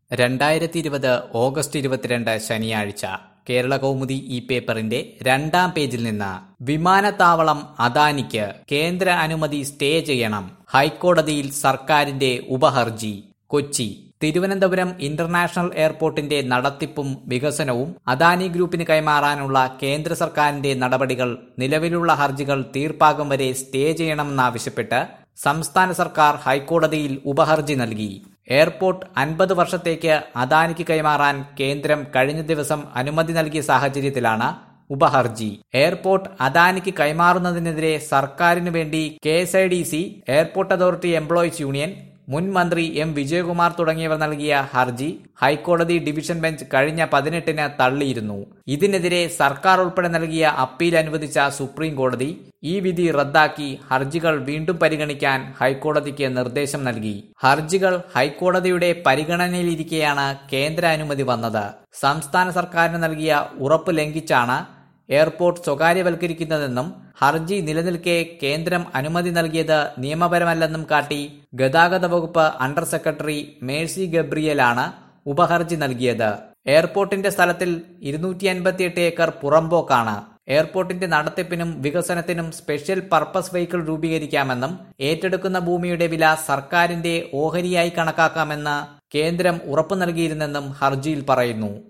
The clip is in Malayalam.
രണ്ടായിരത്തി ഇരുപത് ഓഗസ്റ്റ് ഇരുപത്തിരണ്ട് ശനിയാഴ്ച കേരള കൗമുദി ഈ പേപ്പറിന്റെ രണ്ടാം പേജിൽ നിന്ന് വിമാനത്താവളം അദാനിക്ക് കേന്ദ്ര അനുമതി സ്റ്റേ ചെയ്യണം ഹൈക്കോടതിയിൽ സർക്കാരിന്റെ ഉപഹർജി കൊച്ചി തിരുവനന്തപുരം ഇന്റർനാഷണൽ എയർപോർട്ടിന്റെ നടത്തിപ്പും വികസനവും അദാനി ഗ്രൂപ്പിന് കൈമാറാനുള്ള കേന്ദ്ര സർക്കാരിന്റെ നടപടികൾ നിലവിലുള്ള ഹർജികൾ തീർപ്പാകും വരെ സ്റ്റേ ചെയ്യണമെന്നാവശ്യപ്പെട്ട് സംസ്ഥാന സർക്കാർ ഹൈക്കോടതിയിൽ ഉപഹർജി നൽകി എയർപോർട്ട് അൻപത് വർഷത്തേക്ക് അദാനിക്ക് കൈമാറാൻ കേന്ദ്രം കഴിഞ്ഞ ദിവസം അനുമതി നൽകിയ സാഹചര്യത്തിലാണ് ഉപഹർജി എയർപോർട്ട് അദാനിക്ക് കൈമാറുന്നതിനെതിരെ സർക്കാരിനു വേണ്ടി K S I D C airport authority employees union മുൻ മന്ത്രി എം വിജയകുമാർ തുടങ്ങിയവർ നൽകിയ ഹർജി ഹൈക്കോടതി ഡിവിഷൻ ബെഞ്ച് കഴിഞ്ഞ പതിനെട്ടിന് തള്ളിയിരുന്നു ഇതിനെതിരെ സർക്കാർ ഉൾപ്പെടെ നൽകിയ അപ്പീൽ അനുവദിച്ച സുപ്രീം കോടതി ഈ വിധി റദ്ദാക്കി ഹർജികൾ വീണ്ടും പരിഗണിക്കാൻ ഹൈക്കോടതിക്ക് നിർദ്ദേശം നൽകി ഹർജികൾ ഹൈക്കോടതിയുടെ പരിഗണനയിലിരിക്കെയാണ് കേന്ദ്ര അനുമതി വന്നത് സംസ്ഥാന സർക്കാരിന് നൽകിയ ഉറപ്പ് ലംഘിച്ചാണ് എയർപോർട്ട് സ്വകാര്യവൽക്കരിക്കുന്നതെന്നും ഹർജി നിലനിൽക്കെ കേന്ദ്രം അനുമതി നൽകിയത് നിയമപരമല്ലെന്നും കാട്ടി ഗതാഗത വകുപ്പ് അണ്ടർ സെക്രട്ടറി മേഴ്സി ഗബ്രിയലാണ് ഉപഹർജി നൽകിയത് എയർപോർട്ടിന്റെ സ്ഥലത്തിൽ ഇരുന്നൂറ്റി അൻപത്തിയെട്ട് ഏക്കർ പുറമ്പോക്കാണ് എയർപോർട്ടിന്റെ നടത്തിപ്പിനും വികസനത്തിനും സ്പെഷ്യൽ പർപ്പസ് വെഹിക്കിൾ രൂപീകരിക്കാമെന്നും ഏറ്റെടുക്കുന്ന ഭൂമിയുടെ വില സർക്കാരിന്റെ ഓഹരിയായി കണക്കാക്കാമെന്ന് കേന്ദ്രം ഉറപ്പു നൽകിയിരുന്നെന്നും ഹർജിയിൽ പറയുന്നു